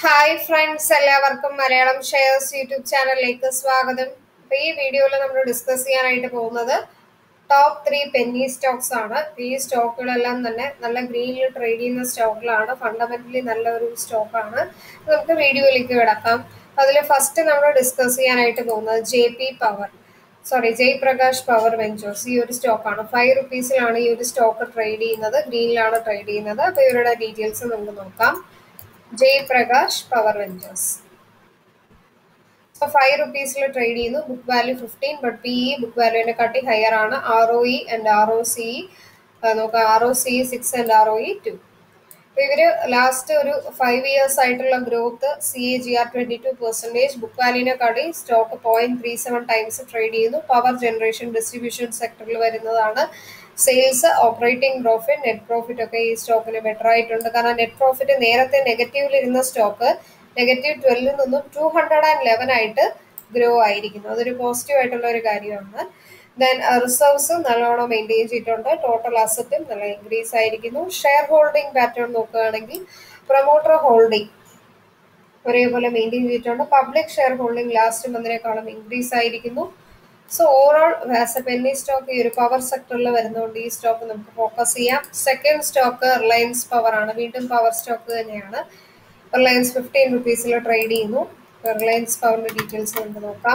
hi friends എല്ലാവർക്കും Malayalam shares YouTube ചാനലിലേക്ക് സ്വാഗതം അപ്പൊ ഈ വീഡിയോയിൽ നമ്മൾ ഡിസ്കസ് ചെയ്യാനായിട്ട് പോകുന്നത് ടോപ്പ് ത്രീ പെന്നി സ്റ്റോക്സ് ആണ് ഈ സ്റ്റോക്കുകളെല്ലാം തന്നെ നല്ല ഗ്രീനിൽ ട്രേഡ് ചെയ്യുന്ന സ്റ്റോക്കുകളാണ് ഫണ്ടമെന്റലി നല്ല ഒരു സ്റ്റോക്കാണ് നമുക്ക് വീഡിയോയിലേക്ക് കിടക്കാം അതിൽ ഫസ്റ്റ് നമ്മൾ ഡിസ്കസ് ചെയ്യാനായിട്ട് പോകുന്നത് J P power sorry Jaiprakash power ventures ഈ ഒരു സ്റ്റോക്കാണ് ഫൈവ് റുപ്പീസിലാണ് ഈ ഒരു സ്റ്റോക്ക് ട്രേഡ് ചെയ്യുന്നത് ഗ്രീനിലാണ് ട്രേഡ് ചെയ്യുന്നത് അപ്പോൾ ഇവരുടെ ഡീറ്റെയിൽസ് നമുക്ക് നോക്കാം ജയ്പ്രകാശ് പവർ വെഞ്ചേഴ്സ് അപ്പോൾ ഫൈവ് റുപ്പീസിൽ ട്രേഡ് ചെയ്യുന്നു book value fifteen but P E book വാല്യൂവിനെ കാട്ടി ഹയർ ആണ് R O E and R O C നോക്കാം R O C six and R O E two അപ്പോൾ ഇവർ ലാസ്റ്റ് ഒരു ഫൈവ് ഇയേഴ്സ് ആയിട്ടുള്ള growth C A G R twenty two percentage book വാല്യൂനെ കാട്ടി stock point three seven times trade ചെയ്യുന്നു power generation distribution സെക്ടറിൽ വരുന്നതാണ് sales operating profit net profit ഒക്കെ ഈ സ്റ്റോക്കിന് ബെറ്റർ ആയിട്ടുണ്ട് കാരണം നെറ്റ് പ്രോഫിറ്റ് നേരത്തെ നെഗറ്റീവിൽ ഇരുന്ന സ്റ്റോക്ക് നെഗറ്റീവ് ട്വൽവിൽ നിന്നും ടു ഹൺഡ്രഡ് ആൻഡ് ലെവൻ ആയിട്ട് ഗ്രോ ആയിരിക്കുന്നു അതൊരു പോസിറ്റീവ് ആയിട്ടുള്ള ഒരു കാര്യമാണ് ദെൻ റിസർവ്സ് നല്ലോണം മെയിൻറ്റെയിൻ ചെയ്തിട്ടുണ്ട് ടോട്ടൽ അസറ്റും നല്ല ഇൻക്രീസ് ആയിരിക്കുന്നു ഷെയർ ഹോൾഡിംഗ് പാറ്റേൺ നോക്കുകയാണെങ്കിൽ പ്രൊമോട്ടർ ഹോൾഡിംഗ് ഒരേപോലെ മെയിൻറ്റെയിൻ ചെയ്തിട്ടുണ്ട് പബ്ലിക് ഷെയർ ഹോൾഡിംഗ് ലാസ്റ്റ് മന്തിനേക്കാളും ഇൻക്രീസ് ആയിരിക്കുന്നു so overall as a penny stock ഈ ഒരു പവർ സെക്ടറിൽ വരുന്നതുകൊണ്ട് ഈ സ്റ്റോക്ക് നമുക്ക് ഫോക്കസ് ചെയ്യാം സെക്കൻഡ് സ്റ്റോക്ക് റിലയൻസ് പവർ ആണ് വീണ്ടും പവർ സ്റ്റോക്ക് തന്നെയാണ് റിലയൻസ് ഫിഫ്റ്റീൻ റുപ്പീസിൽ ട്രേഡ് ചെയ്യുന്നു റിലയൻസ് പവറിന്റെ ഡീറ്റെയിൽസ് നമുക്ക് നോക്കാം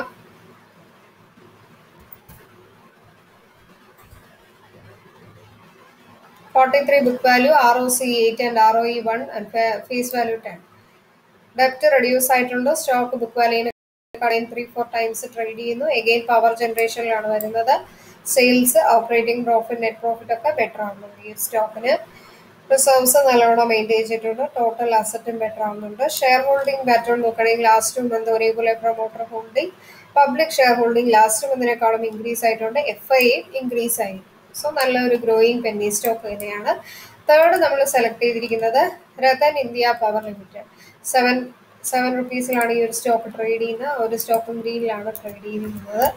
forty three book value R O C eight and R O E one and face value ten ഡെപ്റ്റ് റെഡ്യൂസ് ആയിട്ടുണ്ട് സ്റ്റോക്ക് ബുക്ക് വാല്യൂവിന് കടയിൽ ത്രീ ഫോർ ടൈംസ് ട്രേഡ് ചെയ്യുന്നു എഗെയിൻ പവർ ജനറേഷനിലാണ് വരുന്നത് sales operating profit net profit ഒക്കെ better ആവുന്നുണ്ട് ഈ സ്റ്റോക്കിന് റിസർവ്സ് നല്ലോണം മെയിൻറ്റെയിൻ ചെയ്തിട്ടുണ്ട് ടോട്ടൽ അസറ്റും ബെറ്റർ ആവുന്നുണ്ട് ഷെയർ ഹോൾഡിംഗ് പാറ്റേൺ നോക്കുകയാണെങ്കിൽ ലാസ്റ്റ് മന്ത് ഒരേപോലെ promoter holding public share holding last മന്തിനേക്കാളും ഇൻക്രീസ് ആയിട്ടുണ്ട് എഫ് ഐ ഇൻക്രീസ് ആയി സോ നല്ലൊരു ഗ്രോയിങ് പെന്നി സ്റ്റോക്ക് തന്നെയാണ് തേർഡ് നമ്മൾ സെലക്ട് ചെയ്തിരിക്കുന്നത് Rattan India power limited seven seven റുപ്പീസിലാണ് ഈ ഒരു സ്റ്റോക്ക് ട്രേഡ് ചെയ്യുന്നത് ഒരു സ്റ്റോക്കും ഗ്രീനിലാണ് ട്രേഡ് ചെയ്യുന്നത്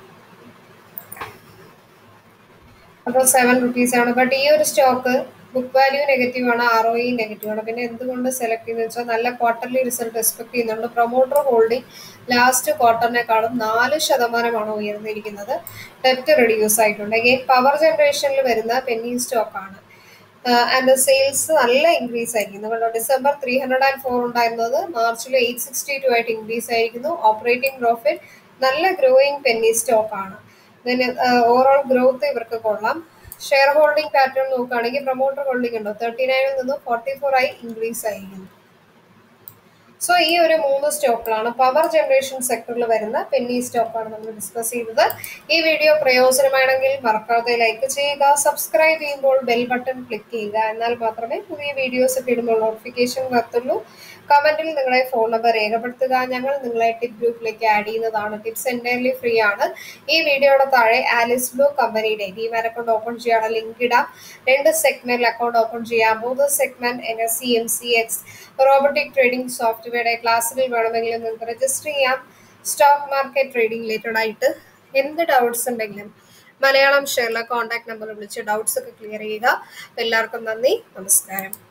അപ്പോൾ സെവൻ റുപ്പീസാണ് ബട്ട് ഈ ഒരു സ്റ്റോക്ക് ബുക്ക് വാല്യൂ നെഗറ്റീവ് ആണ് ആർ ഒ ഇ നെഗറ്റീവ് ആണ് പിന്നെ എന്തുകൊണ്ട് സെലക്ട് ചെയ്യുന്നത് വെച്ചാൽ നല്ല ക്വാർട്ടർലി റിസൾട്ട് എക്സ്പെക്ട് ചെയ്യുന്നുണ്ട് പ്രൊമോട്ടർ ഹോൾഡിംഗ് ലാസ്റ്റ് ക്വാർട്ടറിനേക്കാളും നാല് ശതമാനമാണ് ഉയർന്നിരിക്കുന്നത് ഡെപ്റ്റ് റെഡ്യൂസ് ആയിട്ടുണ്ട് അഗെയിൻ പവർ ജനറേഷനിൽ വരുന്ന പെന്നി സ്റ്റോക്കാണ് ആൻഡ് സെയിൽസ് നല്ല ഇൻക്രീസ് ആയിരിക്കുന്നു കണ്ടോ December three hundred and four ഉണ്ടായിരുന്നത് മാർച്ചിൽ എയ്റ്റ് സിക്സ്റ്റി ടു ആയിട്ട് ഇൻക്രീസ് ആയിരിക്കുന്നു ഓപ്പറേറ്റിംഗ് പ്രോഫിറ്റ് നല്ല ഗ്രോയിങ് പെന്നി സ്റ്റോക്ക് ആണ് ദെൻ ഓവറോൾ ഗ്രോത്ത് ഇവർക്ക് കൊള്ളാം ഷെയർ ഹോൾഡിംഗ് പാറ്റേൺ നോക്കുകയാണെങ്കിൽ പ്രൊമോട്ടർ ഹോൾഡിംഗ് ഉണ്ടോ തേർട്ടി നയനിൽ നിന്നും ഫോർട്ടി ഫോർ ആയി ഇൻക്രീസ് ആയിരിക്കുന്നു സോ ഈ ഒരു മൂന്ന് സ്റ്റോക്കുകളാണ് പവർ ജനറേഷൻ സെക്ടറിൽ വരുന്ന പെന്നി സ്റ്റോക്കാണ് നമ്മൾ ഡിസ്കസ് ചെയ്തത് ഈ വീഡിയോ പ്രയോജനമാണെങ്കിൽ മറക്കാതെ ലൈക്ക് ചെയ്യുക സബ്സ്ക്രൈബ് ചെയ്യുമ്പോൾ ബെൽ ബട്ടൺ ക്ലിക്ക് ചെയ്യുക എന്നാൽ മാത്രമേ പുതിയ വീഡിയോസ് ഒക്കെ ഇടുമ്പോൾ നോട്ടിഫിക്കേഷൻ വരത്തുള്ളൂ കമന്റിൽ നിങ്ങളുടെ ഫോൺ നമ്പർ രേഖപ്പെടുത്തുക ഞങ്ങൾ നിങ്ങളെ ടിപ്പ് ഗ്രൂപ്പിലേക്ക് ആഡ് ചെയ്യുന്നതാണ് ടിപ്സ് എൻ്റയർലി ഫ്രീ ആണ് ഈ വീഡിയോയുടെ താഴെ ആലിസ് ബ്ലൂ കമ്പനിയുടെ ഡീമാൻ അക്കൗണ്ട് ഓപ്പൺ ചെയ്യാനുള്ള ലിങ്ക് ഇടാം രണ്ട് സെഗ്മെന്റിൽ അക്കൗണ്ട് ഓപ്പൺ ചെയ്യാം മൂന്ന് segment N S C M C X robotic trading സോഫ്റ്റ്വെയറുടെ ക്ലാസ്സുകൾ വേണമെങ്കിൽ നിങ്ങൾക്ക് രജിസ്റ്റർ ചെയ്യാം സ്റ്റോക്ക് മാർക്കറ്റ് ട്രേഡിംഗ് റിലേറ്റഡ് ആയിട്ട് എന്ത് ഡൗട്ട്സ് ഉണ്ടെങ്കിലും മലയാളം ഷെയറിലെ കോൺടാക്ട് നമ്പർ വിളിച്ച് ഡൗട്ട്സ് ഒക്കെ ക്ലിയർ ചെയ്യുക എല്ലാവർക്കും നന്ദി നമസ്കാരം